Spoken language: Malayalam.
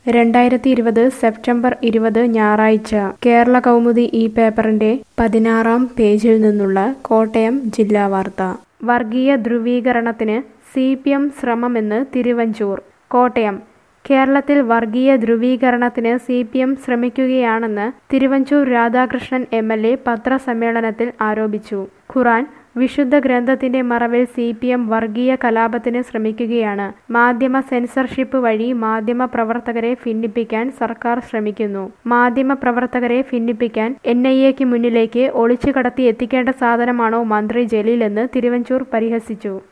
രണ്ടായിരത്തി ഇരുപത് സെപ്റ്റംബർ ഇരുപത് ഞായറാഴ്ച കേരള കൗമുദി ഈ പേപ്പറിന്റെ പതിനാറാം പേജിൽ നിന്നുള്ള കോട്ടയം ജില്ലാ വാർത്ത വർഗീയ ധ്രുവീകരണത്തിന് സി പി എം ശ്രമമെന്ന് തിരുവഞ്ചൂർ കോട്ടയം കേരളത്തിൽ വർഗീയ ധ്രുവീകരണത്തിന് സി പി എം ശ്രമിക്കുകയാണെന്ന് Thiruvanchoor Radhakrishnan M L A പത്രസമ്മേളനത്തിൽ ആരോപിച്ചു ഖുറാൻ വിശുദ്ധ ഗ്രന്ഥത്തിന്റെ മറവിൽ സി പി എം വർഗീയ കലാപത്തിന് ശ്രമിക്കുകയാണ് മാധ്യമ സെൻസർഷിപ്പ് വഴി മാധ്യമ പ്രവർത്തകരെ ഭിന്നിപ്പിക്കാൻ സർക്കാർ ശ്രമിക്കുന്നു മാധ്യമ പ്രവർത്തകരെ ഭിന്നിപ്പിക്കാൻ എൻ ഐ എക്ക് മുന്നിലേക്ക് ഒളിച്ചു കടത്തി എത്തിക്കേണ്ട സാധനമാണോ മന്ത്രി ജലീൽ എന്ന് തിരുവഞ്ചൂർ പരിഹസിച്ചു